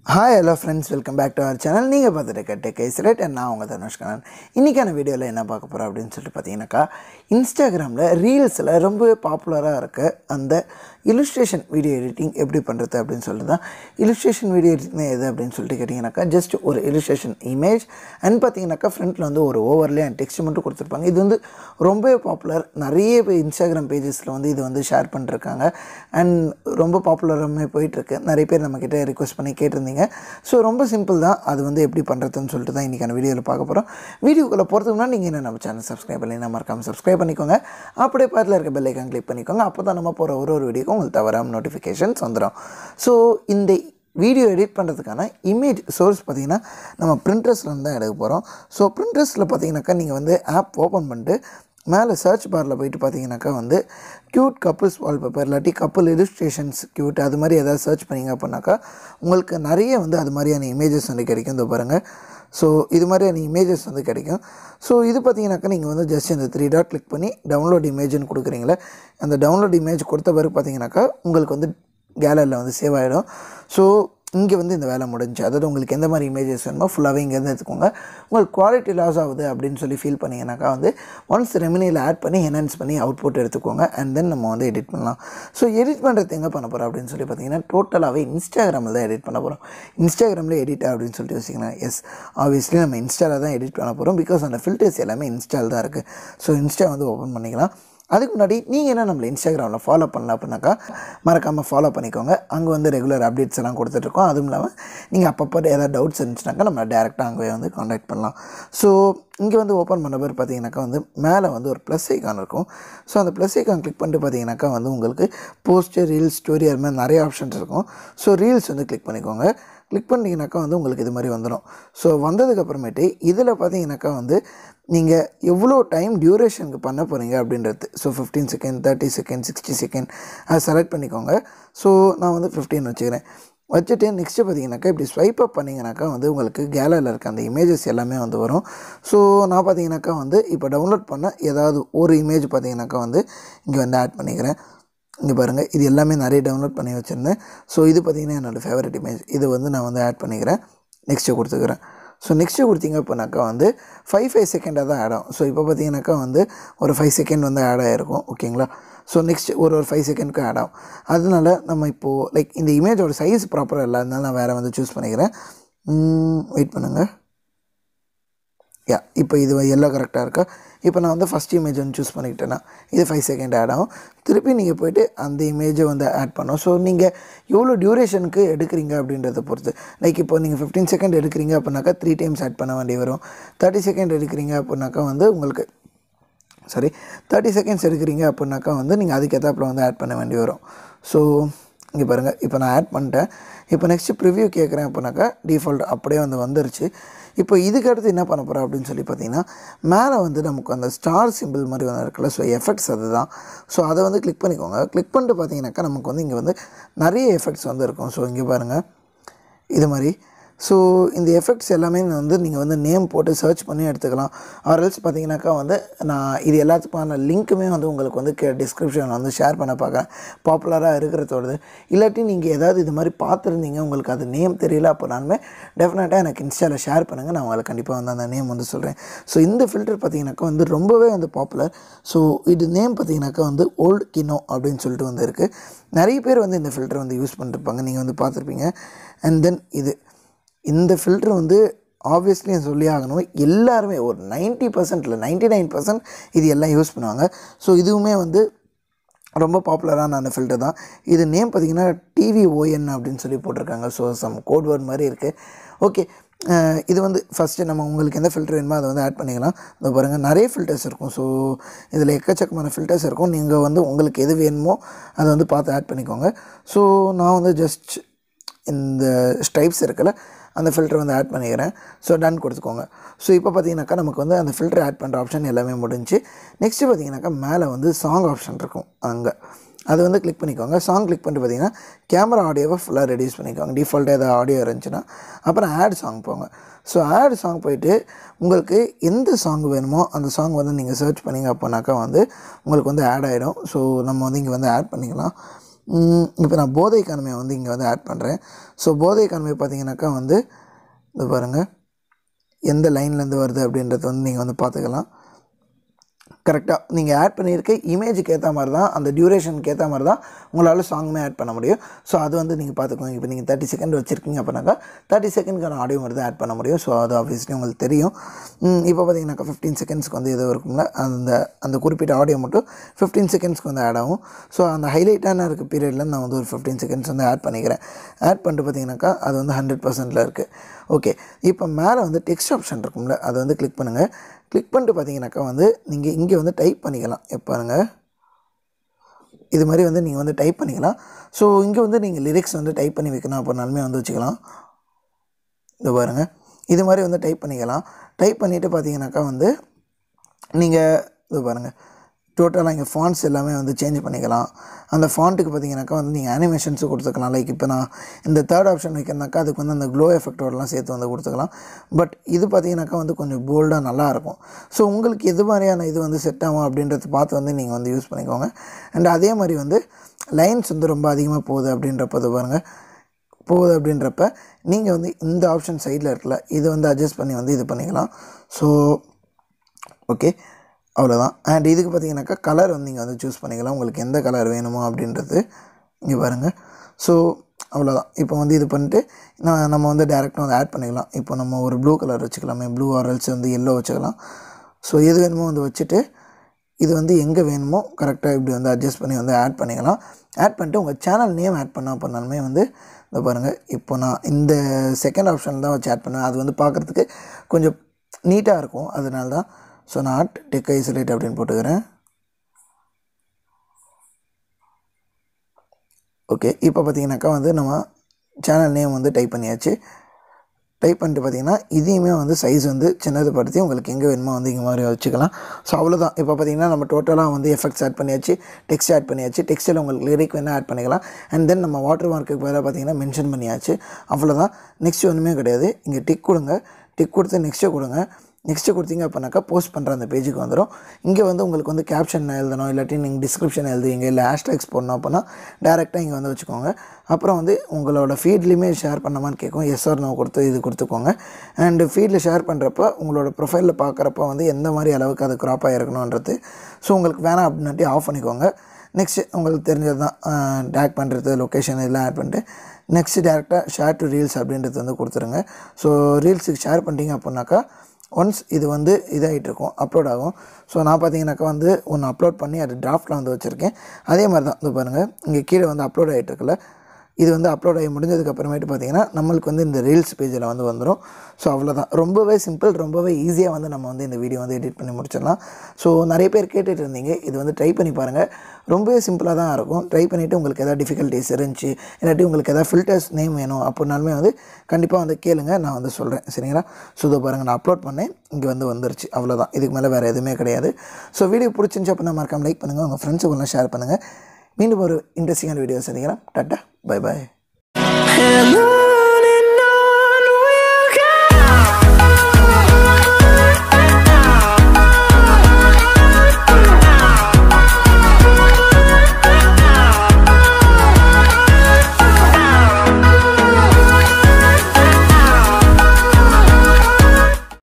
hi hello friends welcome back to our channel நீங்கள் பார்த்துட்டு கேட்ட கேஸ் ரைட் அண்ட் நான் உங்கள் தனுஷ்கரன் இன்றைக்கான வீடியோவில் என்ன பார்க்க போகிறோம் அப்படின்னு சொல்லிட்டு பார்த்தீங்கன்னாக்கா இன்ஸ்டாகிராமில் ரீல்ஸில் ரொம்ப பாப்புலராக இருக்க அந்த இலுஸ்ட்ரேஷன் வீடியோ எடிட்டிங் எப்படி பண்ணுறது அப்படின்னு சொல்லிட்டு தான் இலுஸ்ட்ரேஷன் வீடியோ எடிட்டிங் எது அப்படின்னு சொல்லிட்டு கேட்டிங்கனாக்கா ஜஸ்ட் ஒரு இலுஸ்ட்ரேஷன் இமேஜ் அண்ட் பார்த்தீங்கன்னாக்கா ஃப்ரண்ட்டில் வந்து ஒரு ஓவர்லே அண்ட் டெக்ஸ்ட் மட்டும் கொடுத்துருப்பாங்க இது வந்து ரொம்பவே பாப்புலர் நிறைய பேர் இன்ஸ்டாகிராம் பேஜஸில் வந்து இது வந்து ஷேர் பண்ணிருக்காங்க அண்ட் ரொம்ப பாப்புலராகவே போயிட்டுருக்கு நிறைய பேர் நம்மக்கிட்ட ரிக்வஸ்ட் பண்ணி கேட்டிருந்தீங்க ஸோ ரொம்ப சிம்பிள் தான் அது வந்து எப்படி பண்ணுறதுன்னு சொல்லிட்டு தான் இன்றைக்கான வீடியோவில் பார்க்க போகிறோம் வீடியோக்குள்ளே போகிறதுக்கு முன்னாடி நீங்கள் என்ன நம்ம சேனல் சப்ஸ்கிரைப் பண்ணி நம்ம மறக்காமல் சப்ஸ்கிரைப் பண்ணிக்கோங்க அப்படியே பக்கத்தில் இருக்க பெல் ஐக்கான் கிளிக் பண்ணிக்கோங்க அப்போ தான் நம்ம போகிற ஒரு ஒரு வீடியோக்கும் உங்களுக்கு தவறாமல் நோட்டிஃபிகேஷன்ஸ் வந்துடும் ஸோ இந்த வீடியோ எடிட் பண்ணுறதுக்கான இமேஜ் சோர்ஸ் பார்த்தீங்கன்னா நம்ம பிரிண்டர்ஸ்லேருந்து தான் எடுக்க போகிறோம் ஸோ பிரிண்டர்ஸில் பார்த்தீங்கன்னாக்கா நீங்கள் வந்து ஆப் ஓப்பன் பண்ணிட்டு மேலே சர்ச் பாரில் போயிட்டு பார்த்தீங்கன்னாக்கா வந்து க்யூட் கப்புள்ஸ் வால்பேப்பர் இல்லாட்டி கப்புள் இலுஸ்ட்ரேஷன்ஸ் க்யூட் அது மாதிரி எதாவது சர்ச் பண்ணிங்க அப்படின்னாக்கா உங்களுக்கு நிறைய வந்து அது மாதிரியான இமேஜஸ் வந்து கிடைக்கும் இந்த பாருங்கள் ஸோ இது மாதிரியான இமேஜஸ் வந்து கிடைக்கும் ஸோ இது பார்த்தீங்கன்னாக்கா நீங்கள் வந்து ஜஸ்ட் இந்த த்ரீ டாட் கிளிக் பண்ணி டவுன்லோட் இமேஜ்னு கொடுக்குறீங்களே அந்த டவுன்லோட் இமேஜ் கொடுத்த பிறகு பார்த்தீங்கன்னாக்கா உங்களுக்கு வந்து கேலரியில் வந்து சேவ் ஆகிடும் ஸோ இங்கே வந்து இந்த வேலை முடிஞ்சு அதாவது உங்களுக்கு எந்த மாதிரி இமேஜஸ் வேணுமோ ஃபுல்லாகவே இங்கேருந்து எடுத்துக்கோங்க உங்களுக்கு குவாலிட்டி லாஸ் ஆகுது அப்படின்னு சொல்லி ஃபீல் பண்ணிங்கனாக்கா வந்து ஒன்ஸ் ரெமினியில் ஆட் பண்ணி என்ஹான்ஸ் பண்ணி அவுட்புட் எடுத்துக்கோங்க அண்ட் தென் நம்ம வந்து எடிட் பண்ணலாம் ஸோ எடிட் பண்ணுறது எங்கே பண்ண போகிறோம் அப்படின்னு சொல்லி பார்த்தீங்கன்னா டோட்டலாகவே இன்ஸ்டாகிராமில் தான் எடிட் பண்ண போகிறோம் இன்ஸ்டாகிராமில் எடிட் அப்படின்னு சொல்லிட்டு யோசிக்கலாம் எஸ் ஆப்வியஸ்லி நம்ம இன்ஸ்டாவில் தான் எடிட் பண்ண போகிறோம் பிகாஸ் அந்த ஃபில்டர்ஸ் எல்லாமே இன்ஸ்டால் தான் இருக்குது ஸோ இன்ஸ்டா வந்து ஓப்பன் பண்ணிக்கலாம் அதுக்கு முன்னாடி நீங்கள் என்ன நம்மளை இன்ஸ்டாகிராமில் ஃபாலோ பண்ணல அப்படின்னாக்கா மறக்காமல் ஃபாலோ பண்ணிக்கோங்க அங்கே வந்து ரெகுலர் அப்டேட்ஸ் எல்லாம் கொடுத்துட்ருக்கோம் அதுவும் இல்லாமல் நீங்கள் அப்பப்போ ஏதாவது டவுட்ஸ் இருந்துச்சுனாக்கா நம்ம டேரெக்டாக அங்கே வந்து காண்டாக்ட் பண்ணலாம் ஸோ இங்கே வந்து ஓப்பன் பண்ண பேர் பார்த்தீங்கன்னாக்கா வந்து மேலே வந்து ஒரு ப்ளஸ் ஐக்கான் இருக்கும் ஸோ அந்த ப்ளஸ் ஐக்கான் கிளிக் பண்ணிட்டு பார்த்தீங்கன்னாக்கா வந்து உங்களுக்கு போஸ்டர் ரீல்ஸ் ஸ்டோரி அது மாதிரி நிறைய ஆப்ஷன்ஸ் இருக்கும் ஸோ ரீல்ஸ் வந்து கிளிக் பண்ணிக்கோங்க கிளிக் பண்ணிங்கனாக்கா வந்து உங்களுக்கு இது மாதிரி வந்துடும் ஸோ வந்ததுக்கப்புறமேட்டு இதில் பார்த்தீங்கன்னாக்கா வந்து நீங்கள் எவ்வளோ டைம் டியூரேஷனுக்கு பண்ண போகிறீங்க அப்படின்றது so fifteen second thirty second sixty second அதை செலக்ட் பண்ணிக்கோங்க ஸோ நான் வந்து ஃபிஃப்டீன் வச்சுக்கிறேன் வச்சுட்டு நெக்ஸ்ட்டு பார்த்தீங்கன்னாக்கா இப்படி ஸ்வைப் அப் பண்ணிங்கனாக்கா வந்து உங்களுக்கு கேலரியில் இருக்க அந்த இமேஜஸ் எல்லாமே வந்து வரும் ஸோ நான் பார்த்தீங்கன்னாக்கா வந்து இப்போ டவுன்லோட் பண்ண ஏதாவது ஒரு இமேஜ் பார்த்தீங்கன்னாக்கா வந்து இங்கே வந்து ஆட் பண்ணிக்கிறேன் இங்கே பாருங்கள் இது எல்லாமே நிறைய டவுன்லோட் பண்ணி வச்சுருந்தேன் ஸோ இது பார்த்திங்கன்னா என்னோடய ஃபேவரட் இமேஜ் இது வந்து நான் வந்து ஆட் பண்ணிக்கிறேன் நெக்ஸ்ட்டு கொடுத்துக்கிறேன் ஸோ நெக்ஸ்ட்டு கொடுத்தீங்க அப்படின்னாக்கா வந்து ஃபைவ் ஃபைவ் செகண்டாக தான் ஆட் ஆகும் ஸோ இப்போ பார்த்தீங்கன்னாக்கா வந்து ஒரு ஃபைவ் செகண்ட் வந்து ஆட் ஆகிருக்கும் ஓகேங்களா ஸோ நெக்ஸ்ட் ஒரு ஒரு ஃபைவ் செகண்ட்க்கு ஆட் ஆகும் அதனால நம்ம இப்போது லைக் இந்த இமேஜோட சைஸ் ப்ராப்பராக இல்லாதனால நான் வேறு வந்து சூஸ் பண்ணிக்கிறேன் வெயிட் பண்ணுங்கள் யா இப்போ இது எல்லாம் கரெக்டாக இருக்கா இப்போ நான் வந்து ஃபஸ்ட் இமேஜ் வந்து சூஸ் பண்ணிக்கிட்டேன்னா இது ஃபைவ் செகண்ட் ஆட் ஆகும் திருப்பி நீங்கள் போய்ட்டு அந்த இமேஜை வந்து ஆட் பண்ணோம் ஸோ நீங்கள் எவ்வளோ டியூரேஷனுக்கு எடுக்கிறீங்க அப்படின்றத பொறுத்து லைக் இப்போ நீங்கள் ஃபிஃப்டீன் செகண்ட் எடுக்கிறீங்க அப்படின்னாக்கா த்ரீ டைம்ஸ் ஆட் பண்ண வேண்டி வரும் தேர்ட்டி செகண்ட் எடுக்கிறீங்க அப்படின்னாக்கா வந்து உங்களுக்கு சாரி தேர்ட்டி செகண்ட்ஸ் எடுக்கிறீங்க அப்படின்னாக்கா வந்து நீங்கள் அதுக்கேற்றாப்புல வந்து ஆட் பண்ண வேண்டி வரும் ஸோ இங்கே பாருங்கள் இப்போ நான் ஆட் பண்ணிட்டேன் இப்போ நெக்ஸ்ட்டு ப்ரிவ்யூ கேட்குறேன் அப்படின்னாக்கா டிஃபால்ட் அப்படியே வந்து வந்துருச்சு இப்போ இதுக்கு அடுத்து என்ன பண்ண போகிறோம் அப்படின்னு சொல்லி பார்த்தீங்கன்னா மேலே வந்து நமக்கு அந்த ஸ்டார் சிம்பிள் மாதிரி வந்து இருக்குல்ல ஸோ எஃபெக்ட்ஸ் அதுதான் ஸோ அதை வந்து கிளிக் பண்ணிக்கோங்க கிளிக் பண்ணிட்டு பார்த்தீங்கன்னாக்கா நமக்கு வந்து இங்கே வந்து நிறைய எஃபெக்ட்ஸ் வந்து இருக்கும் ஸோ இங்கே பாருங்கள் இது மாதிரி ஸோ இந்த எஃபெக்ட்ஸ் எல்லாமே வந்து நீங்கள் வந்து நேம் போட்டு சர்ச் பண்ணி எடுத்துக்கலாம் ஆர்எல்ஸ் பார்த்தீங்கன்னாக்கா வந்து நான் இது எல்லாத்துக்குமான லிங்க்குமே வந்து உங்களுக்கு வந்து கே டிஸ்கிரிப்ஷனில் வந்து ஷேர் பண்ண பார்க்குறேன் பாப்புலராக இருக்கிறதோடது இல்லாட்டி நீங்கள் ஏதாவது இது மாதிரி பார்த்துருந்தீங்க உங்களுக்கு அது நேம் தெரியல அப்படின்னாலுமே டெஃபினட்டாக எனக்கு இன்ஸ்டாவில் ஷேர் பண்ணுங்கள் நான் உங்களுக்கு கண்டிப்பாக வந்து அந்த நேம் வந்து சொல்கிறேன் ஸோ இந்த ஃபில்டர் பார்த்தீங்கன்னாக்கா வந்து ரொம்பவே வந்து பாப்புலர் ஸோ இது நேம் பார்த்தீங்கன்னாக்கா வந்து ஓல்டு கினோ அப்படின்னு சொல்லிட்டு வந்து இருக்குது நிறைய பேர் வந்து இந்த ஃபில்டர் வந்து யூஸ் பண்ணிருப்பாங்க நீங்கள் வந்து பார்த்துருப்பீங்க அண்ட் தென் இது இந்த ஃபில்ட்ரு வந்து ஆப்வியஸ்லி சொல்லி ஆகணும் எல்லாருமே ஒரு நைன்ட்டி பர்சன்ட் இல்லை நைன்ட்டி நைன் பர்சன்ட் இது எல்லாம் யூஸ் பண்ணுவாங்க ஸோ இதுவுமே வந்து ரொம்ப பாப்புலரான அந்த ஃபில்டர் தான் இது நேம் பார்த்திங்கன்னா டிவி ஓஎன் அப்படின்னு சொல்லி போட்டிருக்காங்க ஸோ சம் கோட் வேர்ட் மாதிரி இருக்குது ஓகே இது வந்து ஃபஸ்ட்டு நம்ம உங்களுக்கு எந்த ஃபில்டர் வேணுமோ அதை வந்து ஆட் பண்ணிக்கலாம் இந்த பாருங்கள் நிறைய ஃபில்டர்ஸ் இருக்கும் ஸோ இதில் எக்கச்சக்கமான ஃபில்டர்ஸ் இருக்கும் நீங்கள் வந்து உங்களுக்கு எது வேணுமோ அதை வந்து பார்த்து ஆட் பண்ணிக்கோங்க ஸோ நான் வந்து ஜஸ்ட் இந்த ஸ்டைப்ஸ் இருக்குல்ல அந்த ஃபில்டர் வந்து ஆட் பண்ணிக்கிறேன் ஸோ டன் கொடுத்துக்கோங்க ஸோ இப்போ பார்த்தீங்கன்னாக்கா நமக்கு வந்து அந்த ஃபில்டர் ஆட் பண்ணுற ஆப்ஷன் எல்லாமே முடிஞ்சு நெக்ஸ்ட்டு பார்த்தீங்கன்னாக்கா மேலே வந்து சாங் ஆப்ஷன் இருக்கும் அங்கே அது வந்து கிளிக் பண்ணிக்கோங்க சாங் கிளிக் பண்ணிட்டு பார்த்தீங்கன்னா கேமரா ஆடியோவை ஃபுல்லாக ரெடியூஸ் பண்ணிக்கோங்க டிஃபால்ட்டாக ஏதாவது ஆடியோ இருந்துச்சுன்னா அப்புறம் ஆட் சாங் போங்க ஸோ ஆட் சாங் போயிட்டு உங்களுக்கு எந்த சாங் வேணுமோ அந்த சாங் வந்து நீங்கள் சர்ச் பண்ணிங்க அப்படின்னாக்கா வந்து உங்களுக்கு வந்து ஆட் ஆகிடும் ஸோ நம்ம வந்து இங்கே வந்து ஆட் பண்ணிக்கலாம் இப்போ நான் போதை எக்கானமியை வந்து இங்கே வந்து ஆட் பண்ணுறேன் ஸோ போதை எக்கானமி பார்த்தீங்கன்னாக்கா வந்து இது பாருங்கள் எந்த லைன்லேருந்து வருது அப்படின்றத வந்து நீங்கள் வந்து பார்த்துக்கலாம் கரெக்டாக நீங்கள் ஆட் பண்ணியிருக்க இமேஜுக்கு ஏற்ற மாதிரி தான் அந்த டியூரேஷனுக்கு ஏற்ற மாதிரி தான் உங்களால் சாங்குமே ஆட் பண்ண முடியும் ஸோ அது வந்து நீங்கள் பார்த்துக்கோங்க இப்போ நீங்கள் தேர்ட்டி செகண்ட் வச்சுருக்கீங்க அப்படின்னாக்கா தேர்ட்டி செகண்ட்க்கான ஆடியோ மட்டும் தான் ஆட் பண்ண முடியும் ஸோ அது ஆப்வியஸ்லி உங்களுக்கு தெரியும் ம், இப்போ பார்த்தீங்கன்னாக்கா ஃபிஃப்டீன் செகண்ட்ஸ்க்கு வந்து எதுவும் இருக்கும்ல அந்த அந்த குறிப்பிட்ட ஆடியோ மட்டும் ஃபிஃப்டீன் செகண்ட்ஸ்க்கு வந்து ஆட் ஆகும் ஸோ அந்த ஹைலைட்டான இருக்க பீரியடில் நான் வந்து ஒரு ஃபிஃப்டீன் செகண்ட்ஸ் வந்து ஆட் பண்ணிக்கிறேன் ஆட் பண்ணிட்டு பார்த்தீங்கன்னாக்கா அது வந்து ஹண்ட்ரட் பர்சன்ட்டில் இருக்குது ஓகே இப்போ மேலே வந்து டெக்ஸ்ட் ஆப்ஷன் இருக்கும்ல அதை வந்து கிளிக் பண்ணுங்கள் கிளிக் பண்ணிட்டு பார்த்தீங்கன்னாக்கா வந்து நீங்கள் இங்கே வந்து டைப் பண்ணிக்கலாம் பாருங்க இது மாதிரி வந்து நீங்கள் வந்து டைப் பண்ணிக்கலாம் ஸோ இங்கே வந்து நீங்கள் லிரிக்ஸ் வந்து டைப் பண்ணி வைக்கணும் அப்படின்னாலுமே வந்து வச்சுக்கலாம் இது பாருங்க இது மாதிரி வந்து டைப் பண்ணிக்கலாம் டைப் பண்ணிவிட்டு பார்த்தீங்கன்னாக்கா வந்து நீங்கள் இது பாருங்கள் டோட்டலாக இங்கே ஃபாண்ட்ஸ் எல்லாமே வந்து சேஞ்ச் பண்ணிக்கலாம் அந்த ஃபாண்ட்டுக்கு பார்த்தீங்கன்னாக்கா வந்து நீங்கள் அனிமேஷன்ஸ் கொடுத்துக்கலாம் லைக் இப்போ நான் இந்த தேர்ட் ஆப்ஷன் வைக்கிறனாக்கா அதுக்கு வந்து அந்த க்ளோ எஃபெக்டோடலாம் சேர்த்து வந்து கொடுத்துக்கலாம் பட் இது பார்த்தீங்கன்னாக்கா வந்து கொஞ்சம் போல்டாக நல்லாயிருக்கும் ஸோ உங்களுக்கு எது மாதிரியான இது வந்து செட் ஆகும் அப்படின்றத பார்த்து வந்து நீங்கள் வந்து யூஸ் பண்ணிக்கோங்க அண்ட் அதே மாதிரி வந்து லைன்ஸ் வந்து ரொம்ப அதிகமாக போகுது அப்படின்றப்ப இது பாருங்கள் போகுது அப்படின்றப்ப நீங்கள் வந்து இந்த ஆப்ஷன் சைடில் இருக்கல இதை வந்து அட்ஜஸ்ட் பண்ணி வந்து இது பண்ணிக்கலாம் ஸோ ஓகே அவ்வளோதான் அண்ட் இதுக்கு பார்த்தீங்கன்னாக்கா கலர் வந்து நீங்கள் வந்து சூஸ் பண்ணிக்கலாம் உங்களுக்கு எந்த கலர் வேணுமோ அப்படின்றது இங்கே பாருங்கள் ஸோ அவ்வளோதான் இப்போ வந்து இது பண்ணிட்டு நான் நம்ம வந்து டேரெக்டாக வந்து ஆட் பண்ணிக்கலாம் இப்போ நம்ம ஒரு ப்ளூ கலர் வச்சுக்கலாமே ப்ளூ ஆரல்ஸ் வந்து எல்லோ வச்சுக்கலாம் ஸோ எது வேணுமோ வந்து வச்சுட்டு இது வந்து எங்கே வேணுமோ கரெக்டாக இப்படி வந்து அட்ஜஸ்ட் பண்ணி வந்து ஆட் பண்ணிக்கலாம் ஆட் பண்ணிட்டு உங்கள் சேனல் நேம் ஆட் பண்ண பண்ணாலுமே வந்து இந்த பாருங்கள் இப்போ நான் இந்த செகண்ட் ஆப்ஷன் தான் வச்சு ஆட் பண்ணுவேன் அது வந்து பார்க்குறதுக்கு கொஞ்சம் நீட்டாக இருக்கும் அதனால தான் ஸோ நான் டெக் ஐசோலேட் அப்படின்னு போட்டுக்கிறேன் ஓகே இப்போ பார்த்தீங்கன்னாக்கா வந்து நம்ம சேனல் நேம் வந்து டைப் பண்ணியாச்சு டைப் பண்ணிட்டு பார்த்தீங்கன்னா இதையுமே வந்து சைஸ் வந்து சின்னது படுத்தி உங்களுக்கு எங்கே வேணுமோ வந்து இங்கே மாதிரி வச்சுக்கலாம் ஸோ அவ்வளோதான் இப்போ பார்த்தீங்கன்னா நம்ம டோட்டலாக வந்து எஃபெக்ட்ஸ் ஆட் பண்ணியாச்சு டெக்ஸ்ட் ஆட் பண்ணியாச்சு டெக்ஸ்ட்டில் உங்களுக்கு லிரிக் வேணால் ஆட் பண்ணிக்கலாம் அண்ட் தென் நம்ம வாட்டர் மார்க்குக்கு பதிலாக பார்த்தீங்கன்னா மென்ஷன் பண்ணியாச்சு அவ்வளோதான் நெக்ஸ்ட் ஒன்றுமே கிடையாது இங்கே டிக் கொடுங்க டிக் கொடுத்து நெக்ஸ்ட்டு கொடுங்க நெக்ஸ்ட்டு கொடுத்தீங்க அப்படின்னாக்கா போஸ்ட் பண்ணுற அந்த பேஜுக்கு வந்துடும் இங்கே வந்து உங்களுக்கு வந்து கேப்ஷன் எழுதணும் இல்லாட்டி நீங்கள் டிஸ்கிரிப்ஷன் எழுதுவீங்க இல்லை ஹேஷ்டேக்ஸ் போடணும் அப்படின்னா டேரெக்டாக இங்கே வந்து வச்சுக்கோங்க அப்புறம் வந்து உங்களோட ஃபீட்லேயுமே ஷேர் பண்ணமான்னு கேட்கும் எஸ் ஆர் நோ கொடுத்து இது கொடுத்துக்கோங்க அண்டு ஃபீல்டில் ஷேர் பண்ணுறப்ப உங்களோட ப்ரொஃபைலில் பார்க்குறப்ப வந்து எந்த மாதிரி அளவுக்கு அது க்ராப் ஆகிருக்கணுன்றது ஸோ உங்களுக்கு வேணாம் அப்படின்னாட்டி ஆஃப் பண்ணிக்கோங்க நெக்ஸ்ட்டு உங்களுக்கு தெரிஞ்சது தான் டேக் பண்ணுறது லொக்கேஷன் இதெல்லாம் ஆட் பண்ணிட்டு நெக்ஸ்ட்டு டேரெக்டாக ஷேர் டு ரீல்ஸ் அப்படின்றது வந்து கொடுத்துருங்க ஸோ ரீல்ஸுக்கு ஷேர் பண்ணிட்டீங்க அப்படின்னாக்கா ஒன்ஸ் இது வந்து இதாகிட்டு இருக்கும் அப்லோட் ஆகும் ஸோ நான் பார்த்தீங்கன்னாக்கா வந்து ஒன்று அப்லோட் பண்ணி அது டிராஃப்ட்டில் வந்து வச்சுருக்கேன் அதே மாதிரி தான் இது பாருங்கள் இங்கே கீழே வந்து அப்லோட் ஆகிட்டு இருக்குல்ல இது வந்து அப்லோட் ஆகி முடிஞ்சதுக்கு அப்புறமேட்டு பார்த்தீங்கன்னா நம்மளுக்கு வந்து இந்த ரீல்ஸ் பேஜில் வந்து வந்துடும் ஸோ அவ்வளோதான் ரொம்பவே சிம்பிள் ரொம்பவே ஈஸியாக வந்து நம்ம வந்து இந்த வீடியோ வந்து எடிட் பண்ணி முடிச்சிடலாம் ஸோ நிறைய பேர் கேட்டுட்டு இருந்தீங்க இது வந்து ட்ரை பண்ணி பாருங்கள் ரொம்பவே சிம்பிளாக தான் இருக்கும் ட்ரை பண்ணிவிட்டு உங்களுக்கு எதாவது டிஃபிகல்ட்டிஸ் இருந்துச்சு இல்லாட்டி உங்களுக்கு எதாவது ஃபில்டர்ஸ் நேம் வேணும் அப்படின்னாலுமே வந்து கண்டிப்பாக வந்து கேளுங்க நான் வந்து சொல்கிறேன் சரிங்களா ஸோ இதோ பாருங்கள் நான் அப்லோட் பண்ணேன் இங்கே வந்து வந்துருச்சு அவ்வளோதான் இதுக்கு மேலே வேறு எதுவுமே கிடையாது ஸோ வீடியோ பிடிச்சிருந்துச்சு அப்படின்னா மறக்காம லைக் பண்ணுங்கள் உங்கள் ஃப்ரெண்ட்ஸுக்குலாம் ஷேர் பண்ணுங்கள் மீண்டும் ஒரு இன்ட்ரெஸ்டிங்கான வீடியோ சந்திக்கலாம் டாட்டா பை பாய் Hello